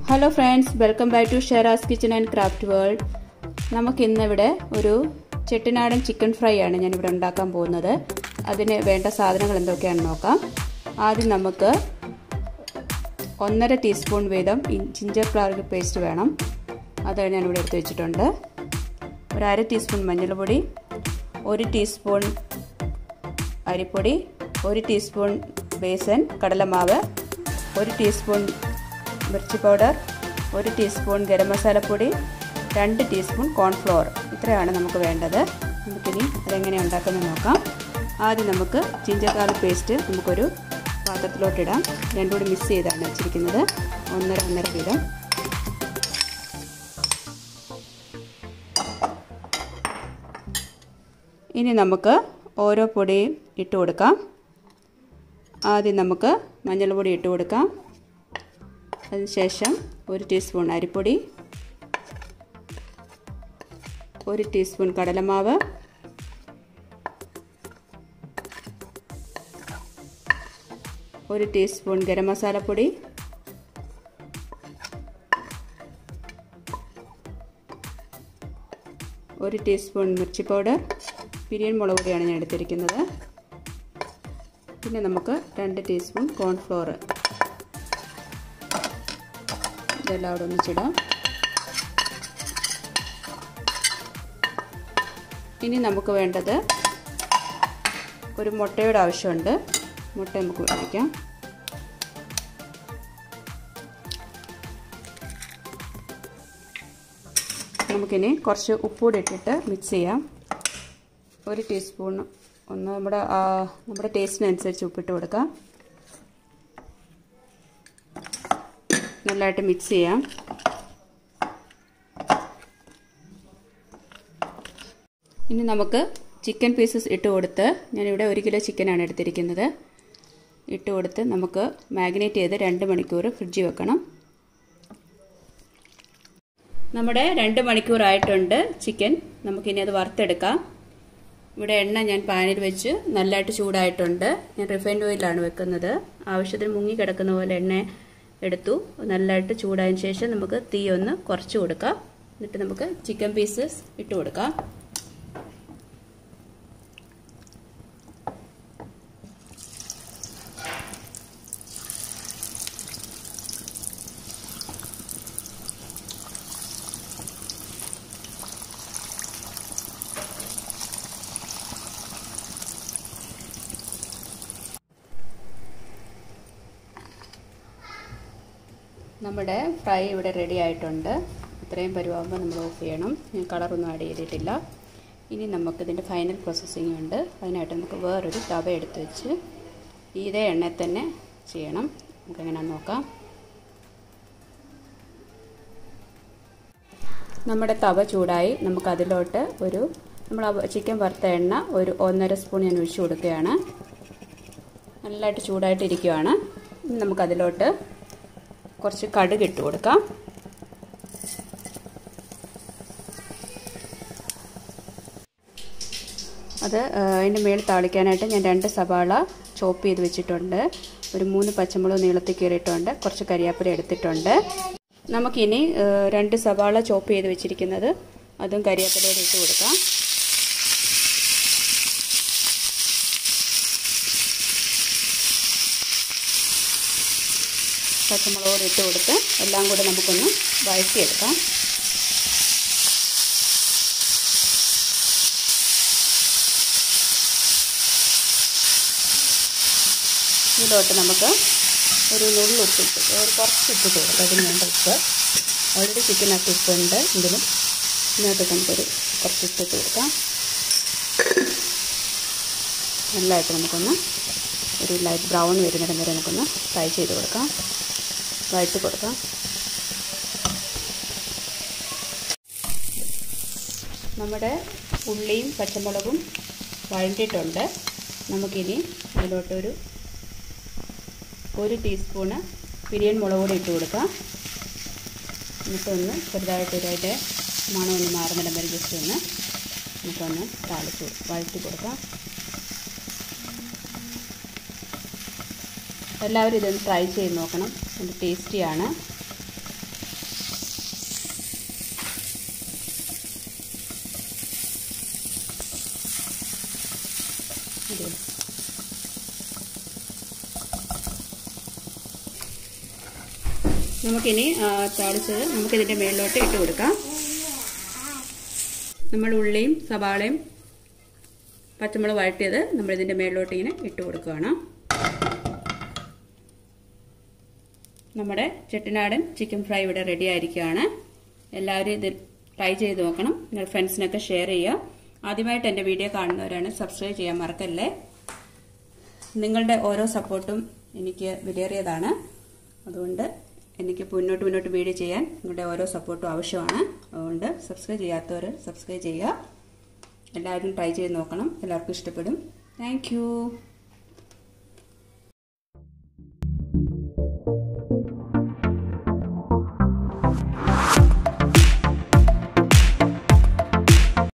hello friends welcome back to Sheraz kitchen and craft world നമുക്ക് ഇന്നിവിടെ ഒരു ചെട്ടിനാടൻ ചിക്കൻ ഫ്രൈ ആണ് ഞാനിവിടെ ഉണ്ടാക്കാൻ പോകുന്നത് അതിന് വേണ്ട സാധനങ്ങൾ എന്തൊക്കെയാണെന്ന് നോക്കാം ആദ്യം നമുക്ക് ഒന്നര ടീസ്പൂൺ വീതം ജിഞ്ചർ ഗാർലിക് പേസ്റ്റ് വേണം അത് ഞാനിവിടെ എടുത്ത് വെച്ചിട്ടുണ്ട് ഒരു അര ടീസ്പൂൺ മഞ്ഞൾപ്പൊടി ഒരു ടീസ്പൂൺ അരിപ്പൊടി ഒരു ടീസ്പൂൺ ബേസൻ കടലമാവ് ഒരു ടീസ്പൂൺ മിർച്ചി പൗഡർ ഒരു ടീസ്പൂൺ ഗരം മസാലപ്പൊടി രണ്ട് ടീസ്പൂൺ കോൺഫ്ലോർ ഇത്രയാണ് നമുക്ക് വേണ്ടത് നമുക്കിനി അതെങ്ങനെ ഉണ്ടാക്കുന്നത് നോക്കാം ആദ്യം നമുക്ക് ജിഞ്ചർ ഗാർലിക് പേസ്റ്റ് നമുക്കൊരു പാത്രത്തിലോട്ടിടാം രണ്ടും കൂടി മിക്സ് ചെയ്താണ് വെച്ചിരിക്കുന്നത് ഒന്നര ഒന്നര വീതം ഇനി നമുക്ക് ഓരോ പൊടിയും ഇട്ട് കൊടുക്കാം ആദ്യം നമുക്ക് മഞ്ഞൾപ്പൊടി ഇട്ട് കൊടുക്കാം അതിനുശേഷം ഒരു ടീസ്പൂൺ അരിപ്പൊടി ഒരു ടീസ്പൂൺ കടലമാവ് ഒരു ടീസ്പൂൺ ഗരം മസാലപ്പൊടി ഒരു ടീസ്പൂൺ മിർച്ചി പൗഡർ പിരിയൻ മുളക് പൊടിയാണ് ഞാൻ എടുത്തിരിക്കുന്നത് പിന്നെ നമുക്ക് രണ്ട് ടീസ്പൂൺ കോൺഫ്ലോർ ഇതെല്ലാം അവിടെ ഒന്നിച്ചിടാം ഇനി നമുക്ക് വേണ്ടത് ഒരു മുട്ടയുടെ ആവശ്യമുണ്ട് മുട്ട നമുക്ക് ഒഴിക്കാം നമുക്കിനി കുറച്ച് ഉപ്പൂടെ ഇട്ടിട്ട് മിക്സ് ചെയ്യാം ഒരു ടീസ്പൂൺ ഒന്ന് നമ്മുടെ നമ്മുടെ ടേസ്റ്റിനനുസരിച്ച് ഉപ്പിട്ട് കൊടുക്കാം നല്ലതായിട്ട് മിക്സ് ചെയ്യാം ഇനി നമുക്ക് ചിക്കൻ പീസസ് ഇട്ട് കൊടുത്ത് ഞാനിവിടെ ഒരു കിലോ ചിക്കനാണ് എടുത്തിരിക്കുന്നത് ഇട്ട് കൊടുത്ത് നമുക്ക് മാഗ്നേറ്റ് ചെയ്ത് രണ്ട് മണിക്കൂർ ഫ്രിഡ്ജിൽ വെക്കണം നമ്മുടെ രണ്ട് മണിക്കൂറായിട്ടുണ്ട് ചിക്കൻ നമുക്കിനി അത് വറുത്തെടുക്കാം ഇവിടെ എണ്ണ ഞാൻ പാനിൽ വെച്ച് നല്ലതായിട്ട് ചൂടായിട്ടുണ്ട് ഞാൻ റിഫൈൻഡ് ഓയിലാണ് വെക്കുന്നത് ആവശ്യത്തിന് മുങ്ങി കിടക്കുന്ന പോലെ എണ്ണ എടുത്തു നല്ലതായിട്ട് ചൂടായതിനു ശേഷം നമുക്ക് തീ ഒന്ന് കുറച്ച് കൊടുക്കാം എന്നിട്ട് നമുക്ക് ചിക്കൻ പീസസ് ഇട്ട് കൊടുക്കാം നമ്മുടെ ഫ്രൈ ഇവിടെ റെഡി ആയിട്ടുണ്ട് ഇത്രയും പരുവാകുമ്പോൾ നമ്മൾ ഓഫ് ചെയ്യണം ഞാൻ കളറൊന്നും ആഡ് ചെയ്തിട്ടില്ല ഇനി നമുക്കിതിൻ്റെ ഫൈനൽ പ്രോസസ്സിംഗ് ഉണ്ട് അതിനായിട്ട് നമുക്ക് വേറൊരു തവ എടുത്ത് വെച്ച് ഇതേ എണ്ണയിൽ തന്നെ ചെയ്യണം നമുക്കെങ്ങനെയാണെന്ന് നോക്കാം നമ്മുടെ തവ ചൂടായി നമുക്കതിലോട്ട് ഒരു നമ്മൾ ചിക്കൻ വറുത്ത എണ്ണ ഒരു ഒന്നര സ്പൂൺ ഞാൻ ഒഴിച്ചു കൊടുക്കുകയാണ് നല്ലതായിട്ട് ചൂടായിട്ട് ഇരിക്കുകയാണ് നമുക്കതിലോട്ട് കുറച്ച് കടുക് ഇട്ട് കൊടുക്കാം അത് അതിൻ്റെ മേളിൽ താളിക്കാനായിട്ട് ഞാൻ രണ്ട് സവാള ചോപ്പ് ചെയ്ത് വെച്ചിട്ടുണ്ട് ഒരു മൂന്ന് പച്ചമുളക് നീളത്തിൽ കീറിയിട്ടുണ്ട് കുറച്ച് കരിയാപ്പില എടുത്തിട്ടുണ്ട് നമുക്കിനി രണ്ട് സവാള ചോപ്പ് ചെയ്ത് വെച്ചിരിക്കുന്നത് അതും കരിയാപ്പിലയോട് ഇട്ട് കൊടുക്കാം പച്ചമുളകോട് ഇട്ട് കൊടുത്ത് എല്ലാം കൂടെ നമുക്കൊന്ന് വഴറ്റിയെടുക്കാം ഇതിലോട്ട് നമുക്ക് ഒരു നുള്ളുപ്പിട്ട് ഒരു കുറച്ച് ഉപ്പിട്ട് കൊടുക്കാം അതിന് വേണ്ട ഉപ്പ് ഓൾറെഡി ചിക്കനകത്ത് ഉപ്പുണ്ട് എങ്കിലും ഇതിനകത്ത് നമുക്കൊരു കുറച്ച് ഉപ്പിട്ട് കൊടുക്കാം നല്ലതായിട്ട് നമുക്കൊന്ന് ഒരു ലൈറ്റ് ബ്രൗൺ വരുന്നിടം വരെ നമുക്കൊന്ന് ഫ്രൈ ചെയ്ത് കൊടുക്കാം വഴറ്റി കൊടുക്കാം നമ്മുടെ ഉള്ളിയും പച്ചമുളകും വഴറ്റിയിട്ടുണ്ട് നമുക്കിനി അതിലോട്ടൊരു ഒരു ടീസ്പൂണ് പിരിയൻ മുളക് കൂടി ഇട്ട് കൊടുക്കാം എന്നിട്ടൊന്ന് ചെറുതായിട്ടൊരു അതിൻ്റെ മണം ഒന്ന് മാറുന്നിടം വരെ ജസ്റ്റ് ഒന്ന് നമുക്കൊന്ന് താളിച്ച് വഴറ്റി കൊടുക്കാം എല്ലാവരും ഇതൊന്ന് ട്രൈ ചെയ്ത് നോക്കണം നല്ല ടേസ്റ്റിയാണ് ഇതിടാം നമുക്കിനി താളിച്ചത് നമുക്കിതിൻ്റെ മേളിലോട്ട് ഇട്ട് കൊടുക്കാം നമ്മൾ ഉള്ളിയും സവാളയും പച്ചമുളക് വഴറ്റിയത് നമ്മളിതിൻ്റെ മേളിലോട്ട് ഇങ്ങനെ ഇട്ട് കൊടുക്കുകയാണ് നമ്മുടെ ചെട്ടിനാടൻ ചിക്കൻ ഫ്രൈ ഇവിടെ റെഡി ആയിരിക്കുകയാണ് എല്ലാവരും ഇത് ട്രൈ ചെയ്ത് നോക്കണം നിങ്ങൾ ഫ്രണ്ട്സിനൊക്കെ ഷെയർ ചെയ്യുക ആദ്യമായിട്ട് എൻ്റെ വീഡിയോ കാണുന്നവരാണ് സബ്സ്ക്രൈബ് ചെയ്യാൻ മറക്കല്ലേ നിങ്ങളുടെ ഓരോ സപ്പോർട്ടും എനിക്ക് വിലയേറിയതാണ് അതുകൊണ്ട് എനിക്ക് മുന്നോട്ട് മുന്നോട്ട് വീഡിയോ ചെയ്യാൻ നിങ്ങളുടെ ഓരോ സപ്പോർട്ടും ആവശ്യമാണ് അതുകൊണ്ട് സബ്സ്ക്രൈബ് ചെയ്യാത്തവർ സബ്സ്ക്രൈബ് ചെയ്യുക എല്ലാവരും ട്രൈ ചെയ്ത് നോക്കണം എല്ലാവർക്കും ഇഷ്ടപ്പെടും താങ്ക്